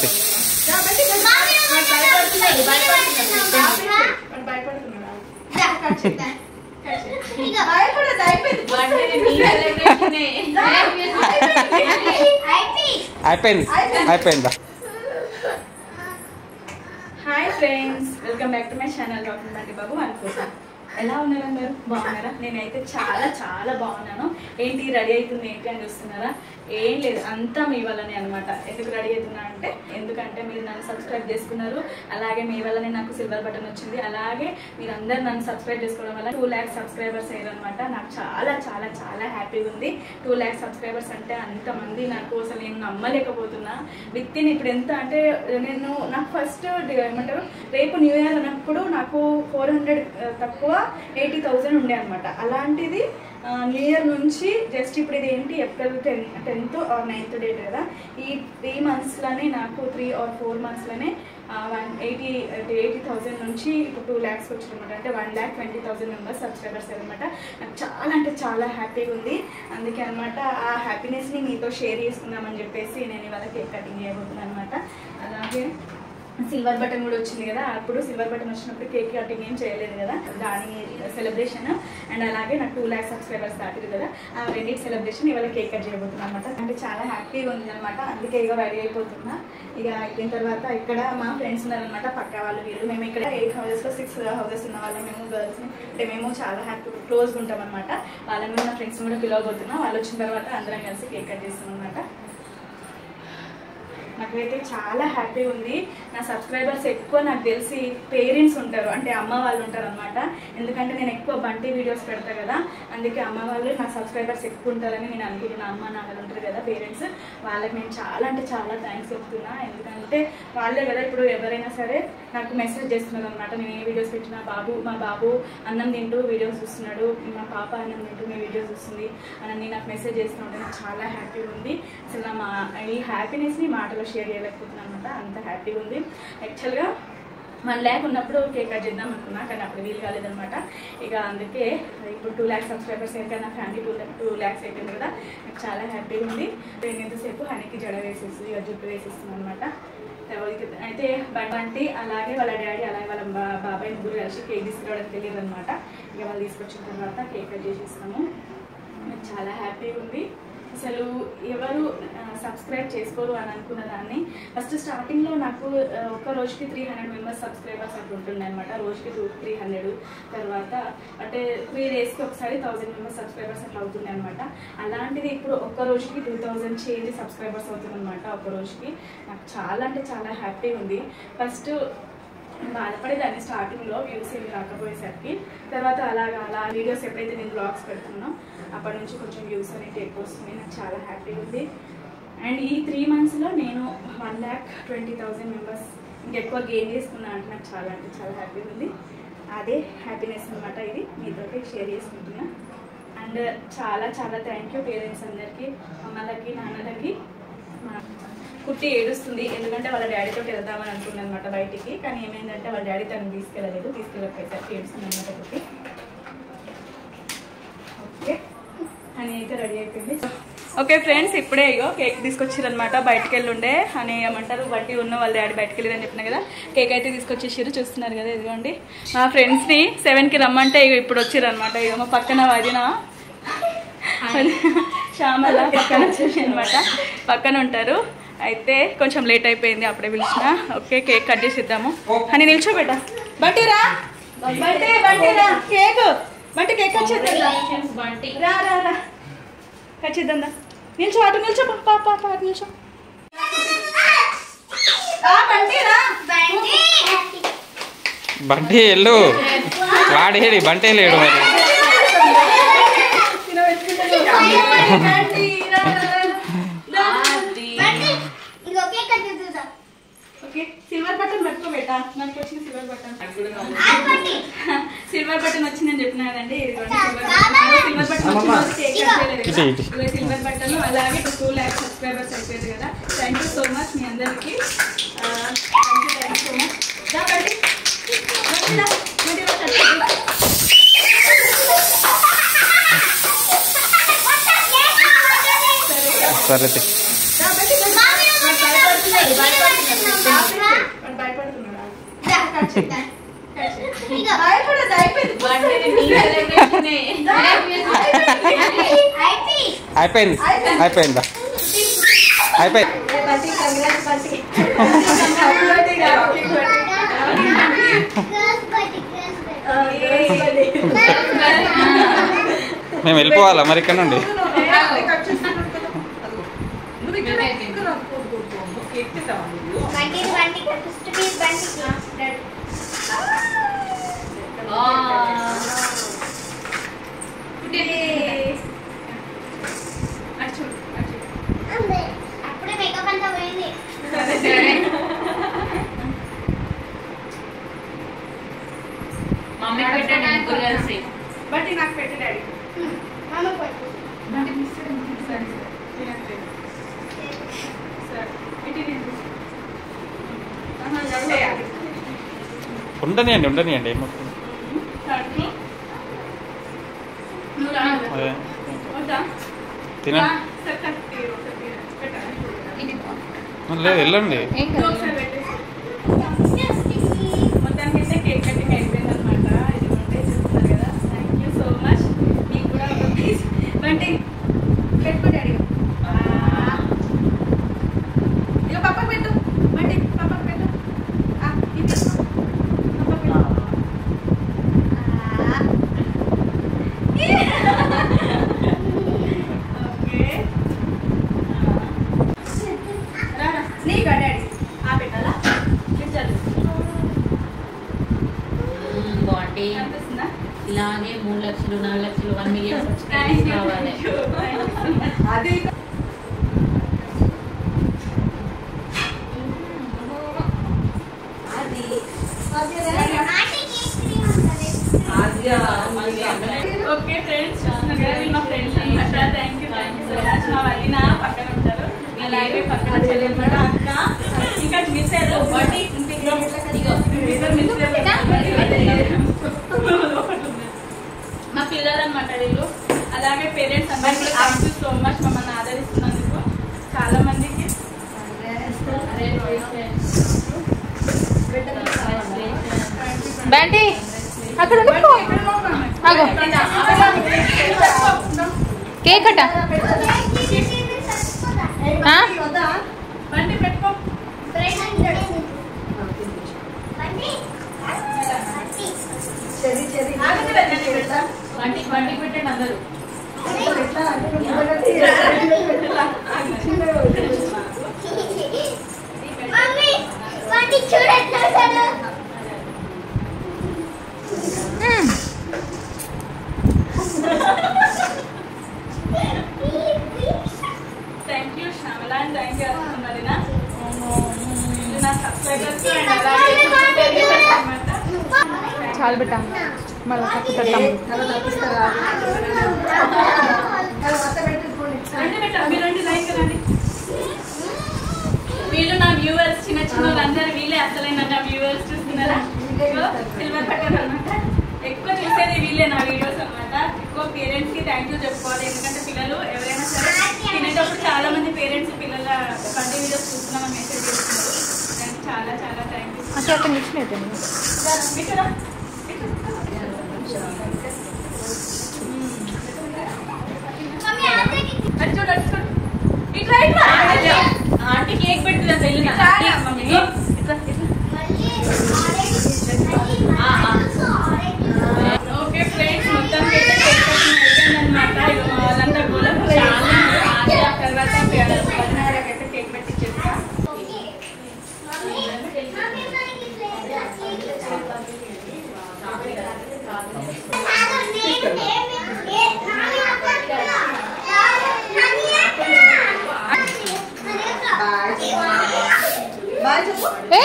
తీ. అయిపోయింది అయిపోయిందా hi friends welcome back to my channel doctor Bandi Babu అనుకుంటా ఎలా ఉన్నారు అందరు బాగున్నారా నేనైతే చాలా చాలా బాగున్నాను ఏంటి రెడీ అవుతుంది ఏంటి అని చూస్తున్నారా ఏం లేదు అంతా మీ వల్లనే అనమాట ఎందుకు రెడీ అవుతున్నా అంటే ఎందుకంటే మీరు నన్ను సబ్స్క్రైబ్ చేసుకున్నారు అలాగే మీ వల్లనే నాకు సిల్వర్ బటన్ వచ్చింది అలాగే మీరందరూ నన్ను సబ్స్క్రైబ్ చేసుకోవడం వల్ల టూ ల్యాక్స్ సబ్స్క్రైబర్స్ అయ్యారనమాట నాకు చాలా చాలా చాలా హ్యాపీగా ఉంది టూ ల్యాక్స్ సబ్స్క్రైబర్స్ అంటే అంతమంది నాకు అసలు నేను నమ్మలేకపోతున్నా విత్ ఇన్ ఇప్పుడు ఎంత అంటే నేను నాకు ఫస్ట్ ఏమంటారు రేపు న్యూ ఇయర్ అన్నప్పుడు నాకు ఫోర్ హండ్రెడ్ తక్కువ ఎయిటీ థౌజండ్ ఉండే అనమాట అలాంటిది న్యూ ఇయర్ నుంచి జస్ట్ ఇప్పుడు ఇది ఏంటి April ten tenth or ninth date కదా ఈ త్రీ మంత్స్లోనే నాకు త్రీ ఆర్ ఫోర్ మంత్స్లోనే వన్ ఎయిటీ ఎయిటీ థౌజండ్ నుంచి ఇప్పుడు టూ ల్యాక్స్ వచ్చిందన్నమాట అంటే one lakh twenty thousand members subscribers అనమాట నాకు చాలా అంటే చాలా హ్యాపీగా ఉంది అందుకే అనమాట ఆ హ్యాపీనెస్ని మీతో షేర్ చేసుకుందామని చెప్పేసి నేను ఇవాళ కేక్ కటింగ్ చేయబోతున్నాను అనమాట అలాగే సిల్వర్ బటన్ కూడా వచ్చింది కదా అప్పుడు సిల్వర్ బటన్ వచ్చినప్పుడు కేక్ కటింగ్ ఏం చేయలేదు కదా దాని సెలబ్రేషన్ అండ్ అలాగే నాకు టూ ల్యాక్స్ సబ్స్క్రైబర్స్ దాటిరు కదా ఆ రెండింటి సెలబ్రేషన్ ఇవాళ కేక్ కట్ చేయబోతున్నాను అనమాట అంటే చాలా హ్యాపీగా ఉంది అనమాట అందుకే ఇక రెడీ అయిపోతున్నా ఇక అయిపోయిన తర్వాత ఇక్కడ మా ఫ్రెండ్స్ ఉన్నారనమాట పక్క వాళ్ళు వీళ్ళు మేము ఇక్కడ ఎయిట్ హౌసెస్లో సిక్స్ హౌసెస్ ఉన్న వాళ్ళు మేము గర్ల్స్ అంటే మేము చాలా హ్యాపీ క్లోజ్గా ఉంటాం అనమాట వాళ్ళని కూడా నా ఫ్రెండ్స్ కూడా పిలవబోతున్నాం వాళ్ళు వచ్చిన తర్వాత అందరం కలిసి కేక్ కట్ చేస్తాం అనమాట నాకైతే చాలా హ్యాపీగా ఉంది నా సబ్స్క్రైబర్స్ ఎక్కువ నాకు తెలిసి పేరెంట్స్ ఉంటారు అంటే అమ్మ వాళ్ళు ఉంటారు అనమాట ఎందుకంటే నేను ఎక్కువ బంటి వీడియోస్ పెడతా కదా అందుకే అమ్మ వాళ్ళు నా సబ్స్క్రైబర్స్ ఎక్కువ ఉంటారని నేను అనుకుంటున్నా అమ్మ నాన్నలు ఉంటారు కదా పేరెంట్స్ వాళ్ళకి నేను చాలా అంటే చాలా థ్యాంక్స్ చెప్తున్నా ఎందుకంటే వాళ్ళే కదా ఇప్పుడు ఎవరైనా సరే నాకు మెసేజ్ చేస్తున్నారు అనమాట నేను ఏ వీడియోస్ పెట్టినా బాబు మా బాబు అన్నం తింటూ వీడియోస్ చూస్తున్నాడు మా పాప అన్నం తింటూ మీ వీడియోస్ చూస్తుంది అని నాకు మెసేజ్ చేస్తుంటే నాకు చాలా హ్యాపీగా ఉంది అసలు నా మా ఈ హ్యాపీనెస్ని మాటలో షేర్ చేయలేకపోతున్నాను అనమాట అంత హ్యాపీగా ఉంది యాక్చువల్గా వన్ ల్యాక్ ఉన్నప్పుడు కేక్ కట్ చేద్దాం అనుకున్నా కానీ అప్పుడు వీలు కాలేదనమాట ఇక అందుకే ఇప్పుడు టూ ల్యాక్స్ సబ్స్క్రైబర్స్ అయితే నా ఫ్యామిలీ టూ టూ ల్యాక్స్ అయిపోయింది కదా నాకు చాలా హ్యాపీగా ఉంది నేను ఎంతసేపు హనీకి జడ వేసేసి ఇక జుట్టు వేసేస్తున్నాను అనమాట అయితే బంటి అలాగే వాళ్ళ డాడీ అలాగే వాళ్ళ బా- బాబాయ్ ముగ్గురు కలిసి కేక్ తీసుకురావడానికి వెళ్ళారు అనమాట ఇక వాళ్ళు తీసుకొచ్చిన తర్వాత కేక్ కట్ చేసేస్తాము నాకు చాలా హ్యాపీగా ఉంది అసలు ఎవరు సబ్స్క్రైబ్ చేసుకోరు అని అనుకున్న దాన్ని ఫస్ట్ స్టార్టింగ్లో నాకు ఆ, ఒక రోజుకి త్రీ హండ్రెడ్ మెంబర్స్ సబ్స్క్రైబర్స్ అట్లా ఉంటుండే అనమాట రోజుకి టూ త్రీ హండ్రెడ్ తర్వాత అంటే త్రీ డేస్కి ఒకసారి థౌసండ్ మెంబర్స్ సబ్స్క్రైబర్స్ అట్లా అవుతుంది అనమాట అలాంటిది ఇప్పుడు ఒక్క రోజుకి టూ థౌజండ్ చేంజ్ సబ్స్క్రైబర్స్ అవుతుంది అనమాట ఒక రోజుకి నాకు చాలా అంటే చాలా హ్యాపీగా ఉంది ఫస్ట్ బాధపడేదాన్ని స్టార్టింగ్లో వ్యూస్ ఏమి రాకపోయేసరికి తర్వాత అలాగా అలా వీడియోస్ ఎప్పుడైతే నేను బ్లాగ్స్ పెడుతున్నానో అప్పటి నుంచి కొంచెం వ్యూస్ అనేది ఎక్కువ వస్తుంది నాకు చాలా హ్యాపీగా ఉంది అండ్ ఈ త్రీ మంత్స్లో నేను one lakh twenty thousand members ఇంకెక్కువ గెయిన్ చేసుకున్నా అంటే నాకు చాలా అంటే చాలా హ్యాపీగా ఉంది అదే హ్యాపీనెస్ అనమాట ఇది మీతోటి షేర్ చేసుకుంటున్నా అండ్ చాలా చాలా థ్యాంక్ యూ పేరెంట్స్ అందరికీ అమ్మలకి నాన్నలకి మా కుట్టి ఏడుస్తుంది ఎందుకంటే వాళ్ళ డాడీతో వెళ్దామని అనుకున్నాను అనమాట బయటికి కానీ ఏమైందంటే వాళ్ళ డాడీ తనని తీసుకెళ్ళలేదు తీసుకెళ్ళకపోయేసరికి ఏడుస్తుంది అనమాట కుట్టి ఓకే అని అయితే రెడీ అయిపోయింది ఓకే ఫ్రెండ్స్ ఇప్పుడే ఇగో కేక్ తీసుకొచ్చారు అనమాట బయటకు వెళ్ళి ఉండే అని ఏమంటారు బట్టి ఉన్న వాళ్ళ డాడీ బయటకు వెళ్ళిరని చెప్పిన కదా కేక్ అయితే తీసుకొచ్చేసారు చూస్తున్నారు కదా ఇదిగోండి మా ఫ్రెండ్స్ని సెవెన్కి రమ్మంటే ఇక ఇప్పుడు వచ్చారు అనమాట ఇక మా పక్కన వదిన శ్యామల పక్కన వచ్చేసి అనమాట పక్కన ఉంటారు అయితే కొంచెం లేట్ అయిపోయింది అప్పుడే పిలిచిన ఓకే కేక్ కట్ చేసి ఇద్దాము అని నిల్చోబెట్ట బట్టిరా బట్టి బట్టిరా కేక్ బట్టి కేక్ కట్ చేద్దాం రా రా రా కట్ చేద్దాం రా. నిల్చో అటు నిల్చో పా పా పా అటు నిల్చో ఆ, బంటి రా. బంటి వెళ్ళు వాడేడి బంటే లేడు మరి బంటి, రా, రా, రా. ఓకే సిల్వర్ బటన్ పెట్టుకోబెట్టా నాకు వచ్చిన సిల్వర్ బటన్ సిల్వర్ బటన్ వచ్చిందని చెప్పిన కదండి ఇదిగోండి సిల్వర్ బటన్ సిల్వర్ బటన్ వచ్చింది కేక్ కట్ చేయలేదు కదా. ఇటు, ఇటు. ఇదిగో సిల్వర్ బటన్ అలాగే టూ ల్యాక్స్ సబ్స్క్రైబర్స్ అయిపోయింది కదా థ్యాంక్ యూ సో మచ్ మీ అందరికి thank you thank you so much రా బండి. బండి రా. బండి రా, కట్ చేద్దాం. సరే సరే తీ. రా బండి, బండి. నాకు భయపడుతున్నాడు, భయపడుతున్నాడు. అయిపోయింది అయిపోయిందా అయిపోయింది మేము వెళ్ళిపోవాలా మరి ఇక్కడ నుండి అప్పుడే మేకప్ అంతా పోయింది మమ్మీ పెట్టండి ముగ్గురు కలిసి బట్ నాకు పెట్టి డాడీ మామ పట్టు సరే సరే ఇటు నేను ఆహా, చేయాలి. ఉండనియండి ఉండనియండి ఏమవుతుంది కడుపు. నువ్వు రా. అదే. వద్దా? తినండి రా. సరే, కత్తి, ఒకటి పెట్టాలి. లేదు వెళ్ళండి నువ్వు ఒకసారి పెట్టేసి. మొత్తానికైతే కేక్ కటింగ్ అయిపోయింది అనమాట ఇది ఉంటే చూస్తున్నారు కదా థ్యాంక్ యూ సో మచ్ మీకు కూడా ఒక పీస్ బంటి పెట్టుకో డాడీ ఇక పప్పకు పెట్టు బంటి పప్పకు పెట్టు ఆ, ఇది తీసుకో. పప్పకు పెట్టు. ఓకే రా రా. నీకా డాడీ ఆ పెట్టాలా పెట్టాలి బాగుంటే కనిపిస్తుందా ఇలాగే మూడు లక్షలు నాలుగు లక్షలు వన్ మిలియన్ కావాలి అది ఓకే ఫ్రెండ్స్ చూస్తున్నారు కదా వీళ్ళు మా ఫ్రెండ్స్ అనమాట thank you thank you so much మా వదిన పక్కన ఉంటారు అలాగే పక్కన చెల్లెలు కూడా అక్క ఇంకా మిస్ అయ్యారు ఒకటి ఇద్దరు మిస్ అయ్యారు మా పిల్లలు అనమాట వీళ్ళు అలాగే పేరెంట్స్ అందరికీ థ్యాంక్ యూ సో మచ్ మమ్మల్ని ఆదరిస్తున్నందుకు చాలా మందికి బంటి అక్కడ పెట్టుకో. ఆగు. కేక్ అట ఆ? బండి పెట్టుకో ఆగండి రండి, పెడతా. బండి బండి పెట్టండి అందరూ చూడండి మ్మ్. Thank you Shyamala and thank you వదిన ఇది నా సబ్స్క్రైబర్స్ అండ్ అలాగే తెలియదు అనమాట చాలు బిడ్డ మళ్ళీ తప్పుతాం రండి బిడ్డ, మీరు రండి, లైన్ గా రండి. వీళ్ళు నా వ్యూవర్స్ చిన్న చిన్న వాళ్ళందరూ వీళ్ళే అసలైన నా వ్యూవర్స్ చూస్తున్నారా ఇదిగో సిల్వర్ బటన్ అనమాట ఎక్కువ చూసేది వీళ్ళే నా వీడియోస్ అన్నమాట ఎక్కువ పేరెంట్స్ కి థ్యాంక్ యూ చెప్పుకోవాలి ఎందుకంటే పిల్లలు ఎవరైనా సరే తినేటప్పుడు చాలా మంది పేరెంట్స్ పిల్లల బర్త్డే వీడియోస్ చూస్తున్నామని మెసేజ్ చేస్తున్నారు దానికి చాలా చాలా థ్యాంక్ యూ అక్కడ ఒక నిమిషం అయిపోయింది ఇక్కడ అటు చూడు అటు చూడు ఇట్లా ఇట్లా ఆంటీ కేక్ పెడుతుంది వెళ్ళిన మమ్మీ ఇట్లా ఇట్లా ఓకే ఫ్రెండ్స్ మొత్తం అయితే కేక్ కటింగ్ అయిపోయిందన్నమాట ఇక మా వాళ్ళంతా కూడా చాలా తర్వాత పదిన్నరకైతే కేక్ పెట్టించేస్తా ఏ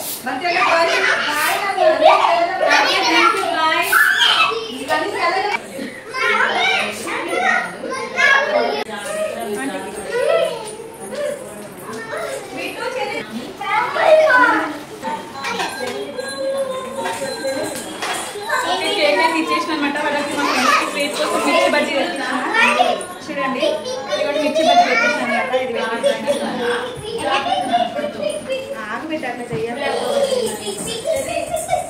కేక్ అయితే ఇచ్చేసిన అనమాట వాళ్ళకి మా ఫ్రెండ్స్కి స్వీట్ కోసం మిర్చి బజ్జీ తెచ్చాను చూడండి ఇక్కడ మిర్చి బజ్జీ తెచ్చేసాను అనమాట ఇది వేసేసాను. ఆగు బిడ్డ అట్లా చెయ్యాలి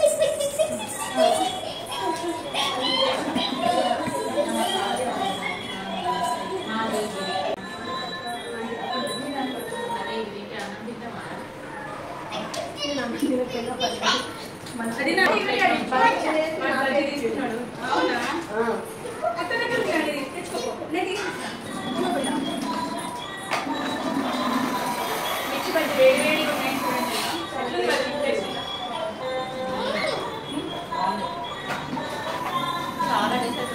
అది నా ఇక్కడ బజ్జీ తీసుకున్నాడు అవునా అత్త దగ్గర ఉంది అండి, తెచ్చుకోపో నేను తీసుకుంటాను మిర్చి బజ్జీ వేడి వేడిగా ఉన్నాయి చూడండి ఎట్లుంది బజ్జీ టేస్ట్ చాలా డిసెస్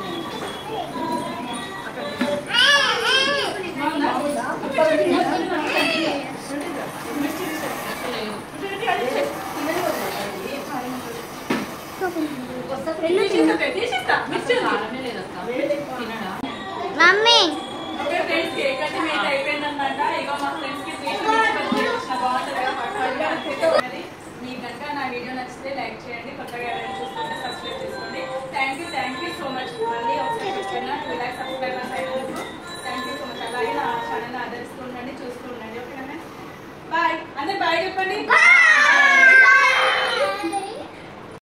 కారమే లేదక్క తినడా మమ్మీ ఓకే ఫ్రెండ్స్ కేక్ కట్టి మీట్ అయిపోయిందన్నమాట ఇగో మా ఫ్రెండ్స్ కి స్వీట్ వచ్చిన బాగుంటుంది కదా పట్టుకోవాలి అంతే మరి మీకు కనుక నా వీడియో నచ్చితే లైక్ చేయండి కొత్తగా ఎవరైనా చూస్తుంటే సబ్స్క్రైబ్ చేసుకోండి thank you thank you so much మళ్ళీ ఒకసారి చెప్పిన టూ ల్యాక్ సబ్స్క్రైబర్స్ అయినందుకు థ్యాంక్ యూ సో మచ్ అలాగే నా ఛానల్ ఆదరిస్తూ ఉండండి చూస్తూ ఉండండి ఓకేనా బాయ్ అందరు బాయ్ చెప్పండి బాయ్